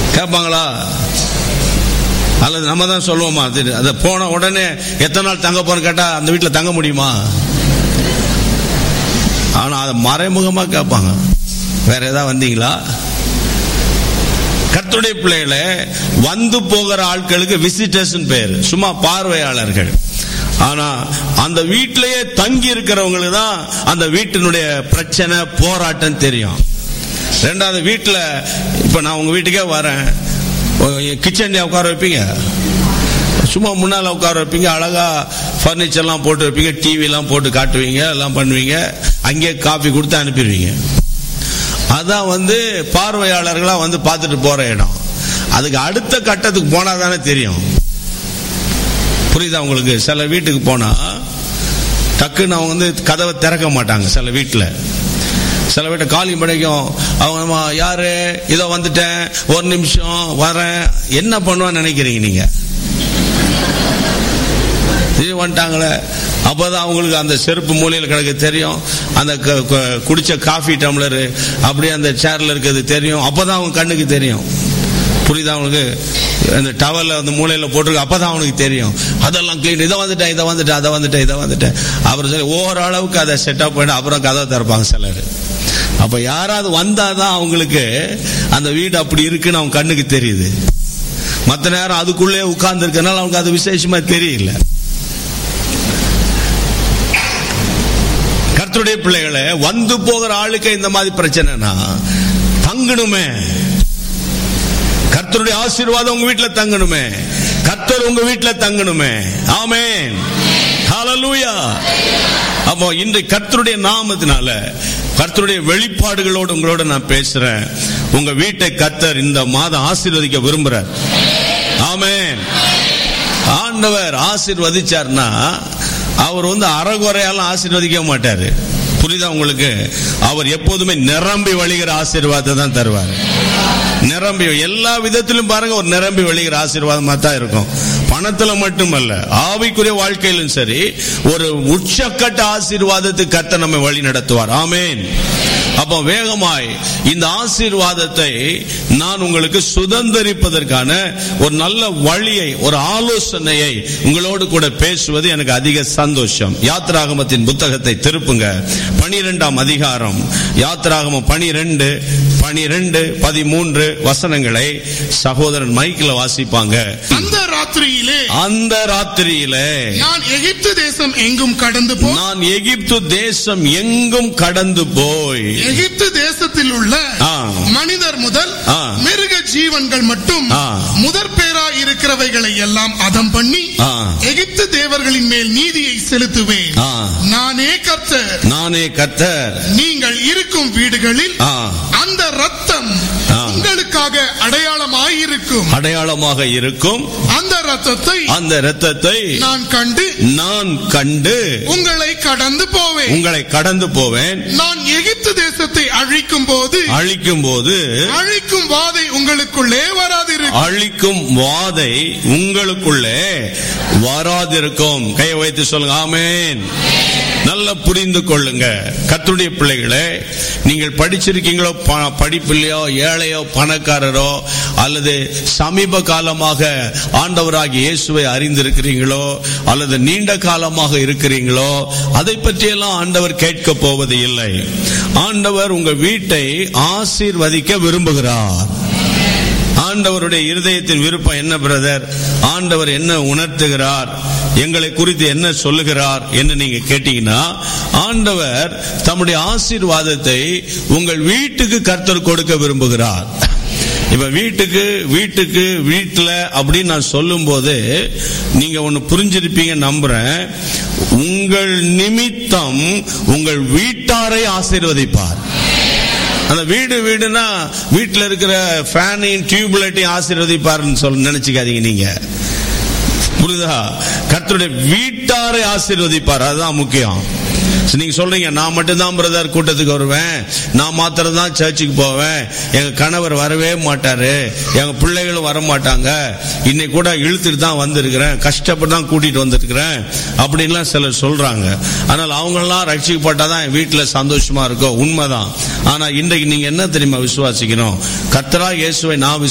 கேட்பாங்களா அல்லது நம்ம தான் சொல்லுவோமா அது அதை போன உடனே எத்தனை நாள் தங்க போறோம் கேட்டா அந்த வீட்டில் தங்க முடியுமா ஆனா அதை மறைமுகமா கேட்பாங்க வேற ஏதாவது வந்தீங்களா கர்த்தருடைய பிள்ளைகளை வந்து போகிற ஆட்களுக்கு விசிட்டர்ஸ் பேர் சும்மா பார்வையாளர்கள் ஆனா அந்த வீட்டிலேயே தங்கி இருக்கிறவங்களுக்கு தான் அந்த வீட்டினுடைய பிரச்சனை போராட்டம் தெரியும் ரெண்டாவது வீட்டில் இப்ப நான் உங்க வீட்டுக்கே வரேன் கிச்சன்ல உட்கார வைப்பீங்க சும்மா முன்னால உட்கார வைப்பீங்க அழகா ஃபர்னிச்சர்லாம் போட்டு வைப்பீங்க டிவிலாம் போட்டு காட்டுவீங்க எல்லாம் பண்ணுவீங்க அங்கேயே காஃபி கொடுத்து அனுப்பிடுவீங்க அதான் வந்து பார்வையாளர்களா வந்து பார்த்துட்டு போற இடம் அதுக்கு அடுத்த கட்டத்துக்கு போனா தானே தெரியும் புரியுதா உங்களுக்கு சில வீட்டுக்கு போனா டக்குன்னு அவங்க வந்து கதவை திறக்க மாட்டாங்க சில வீட்டில் சில வீட்டை காலி படைக்கும் அவங்க அம்மா, யாரு இதோ வந்துட்டேன் ஒரு நிமிஷம் வரேன் என்ன பண்ணுவான்னு நினைக்கிறீங்க நீங்க இது வந்துட்டாங்களே அப்பதான் அவங்களுக்கு அந்த செருப்பு மூலையில் கிடக்கு தெரியும் அந்த க- க- குடிச்ச காஃபி டம்ளர் அப்படியே அந்த சேர்ல இருக்கிறது தெரியும் அப்பதான் அவங்க கண்ணுக்கு தெரியும் புரியுதா அவனுக்கு அந்த டவல்ல அந்த மூலையில போட்டிருக்கு அப்பதான் அவனுக்கு தெரியும் அதெல்லாம் கிளீன் இதை வந்துட்டேன் இதை வந்துட்டேன் அதை வந்துட்டேன் இதை வந்துட்டேன் அப்புறம் சொல்லி ஓரளவுக்கு அதை செட்டப் பண்ணி அப்புறம் கதை திறப்பாங்க சிலர் அப்ப யாராவது வந்தாதான் அவங்களுக்கு அந்த வீடு அப்படி இருக்குன்னு அவங்க கண்ணுக்கு தெரியுது மத்த நேரம் அதுக்குள்ளே உட்கார்ந்து இருக்கனால அவனுக்கு அது விசேஷமா தெரியல கர்த்தருடைய பிள்ளைகளை வந்து போகிற ஆளுக்கு இந்த மாதிரி பிரச்சனைனா தங்கணுமே கர்த்தருடைய ஆசீர்வாதம் உங்க வீட்டுல தங்கணுமே கர்த்தர் உங்க வீட்டுல தங்கணுமே ஆமென் ஹalleluya அப்போ இன்று கர்த்தருடைய நாமத்தினால கர்த்தருடைய வெளிப்பாடுகளோடு உங்களோட நான் பேசுறேன் உங்க வீட்டை கர்த்தர் இந்த மாதம் ஆசீர்வதிக்க விரும்புறார் ஆமென் ஆண்டவர் ஆசீர்வதிச்சார்னா அவர் வந்து அறகுறையாலும் ஆசீர்வதிக்க மாட்டாரு புரியுதா உங்களுக்கு அவர் எப்போதுமே நிரம்பி வழிகிற ஆசீர்வாதத்தை தான் தருவார் நிரம்பி எல்லா விதத்திலும் பாருங்க ஒரு நிரம்பி வழிகிற ஆசீர்வாதமா தான் இருக்கும் பணத்துல மட்டுமல்ல ஆவிக்குரிய வாழ்க்கையிலும் சரி ஒரு உச்சக்கட்ட ஆசீர்வாதத்துக்கு கர்த்தர் நம்மை வழி நடத்துவார் ஆமென் அப்போ வேகமாய் இந்த ஆசீர்வாதத்தை நான் உங்களுக்கு சுதந்திரிப்பதற்கான ஒரு நல்ல வழியை ஒரு ஆலோசனையை உங்களோடு கூட பேசுவது எனக்கு அதிக சந்தோஷம் யாத்ராகமத்தின் புத்தகத்தை திருப்புங்க பனிரெண்டாம் அதிகாரம் யாத்ராகமம் பனிரெண்டு பனிரெண்டு பதிமூன்று வசனங்களை சகோதரன் மைக்கில் வாசிப்பாங்க அந்த ராத்திரியிலே அந்த ராத்திரியிலே நான் எகிப்து தேசம் எங்கும் கடந்து போய் நான் எகிப்து தேசம் எங்கும் கடந்து போய் எகிப்து தேசத்தில் உள்ள ஆ. மனிதர் முதல் ஆ. மிருக ஜீவன்கள் மட்டும் ஆ. முதற் பேரா இருக்கிறவைகளை எல்லாம் அதம் பண்ணி ஆ. எகிப்து தேவர்களின் மேல் நீதியை செலுத்துவேன் ஆ. நானே கர்த்தர் நானே கர்த்தர் நீங்கள் இருக்கும் வீடுகளில் ஆ. அந்த ரத்தம் ஆ. உங்களுக்காக அடையாளமாயிருக்கும் அடையாளமாக இருக்கும் அந்த ரத்தத்தை அந்த இரத்தத்தை நான் கண்டு நான் கண்டு உங்களை கடந்து போவேன் உங்களை கடந்து போவேன் நான் எகிப்து தேசத்தை அழிக்கும் போது அழிக்கும் போது அழிக்கும் வாதை உங்களுக்குள்ளே வராதிருக்கும் அழிக்கும் வாதை உங்களுக்குள்ளே வராதிருக்கும் கையை வைத்து சொல்லுங்க ஆமென் நல்லா புரிந்து கொள்ளுங்க கர்த்தருடைய பிள்ளைகளே நீங்கள் படிச்சிருக்கீங்களோ ப- படிப்பில்லையோ ஏழையோ பணக்காரரோ அல்லது சமீப காலமாக ஆண்டவராகிய இயேசுவை அறிந்திருக்கிறீங்களோ அல்லது நீண்ட காலமாக இருக்கிறீங்களோ அதை பற்றியெல்லாம் ஆண்டவர் கேட்க போவது இல்லை ஆண்டவர் உங்க வீட்டை ஆசீர்வதிக்க விரும்புகிறார் ஆண்டவருடைய இருதயத்தின் விருப்பம் என்ன பிரதர் ஆண்டவர் என்ன உணர்த்துகிறார் எங்களை குறித்து என்ன சொல்லுகிறார் என்று நீங்க கேட்டீங்கன்னா ஆண்டவர் தம்முடைய ஆசீர்வாதத்தை உங்கள் வீட்டுக்கு கர்த்தர் கொடுக்க விரும்புகிறார் இப்ப வீட்டுக்கு வீட்டுக்கு வீட்டுல அப்படின்னு நான் சொல்லும் போது நீங்க ஒன்னு புரிஞ்சிருப்பீங்க நம்புறேன் உங்கள் நிமித்தம் உங்கள் வீட்டாரை ஆசீர்வதிப்பார் அந்த வீடு வீடுனா வீட்டுல இருக்கிற ஃபேனையும் டியூப்லைட்டையும் ஆசீர்வதிப்பாருன்னு சொல்ல நினைச்சுக்காதீங்க நீங்க புரியுதா கர்த்தருடைய வீட்டாரை ஆசீர்வதிப்பார் அதுதான் முக்கியம் சரி, நீங்க சொல்றீங்க நான் மட்டும்தான் பிரதர் கூட்டத்துக்கு வருவேன் நான் மாத்திரம் தான் சர்ச்சுக்கு போவேன் எங்க கணவர் வரவே மாட்டாரு எங்க பிள்ளைகளும் வர மாட்டாங்க இன்னைக்கு கூட இழுத்துட்டு தான் வந்திருக்கிறேன் கஷ்டப்பட்டு தான் கூட்டிட்டு வந்திருக்கிறேன் அப்படின்லாம் சிலர் சொல்றாங்க ஆனால் அவங்கெல்லாம் ரட்சிக்கப்பட்டாதான் என் வீட்டுல சந்தோஷமா இருக்கும் உண்மைதான் ஆனா இன்றைக்கு நீங்க என்ன தெரியுமா விசுவாசிக்கணும் கர்த்தரா இயேசுவை நான்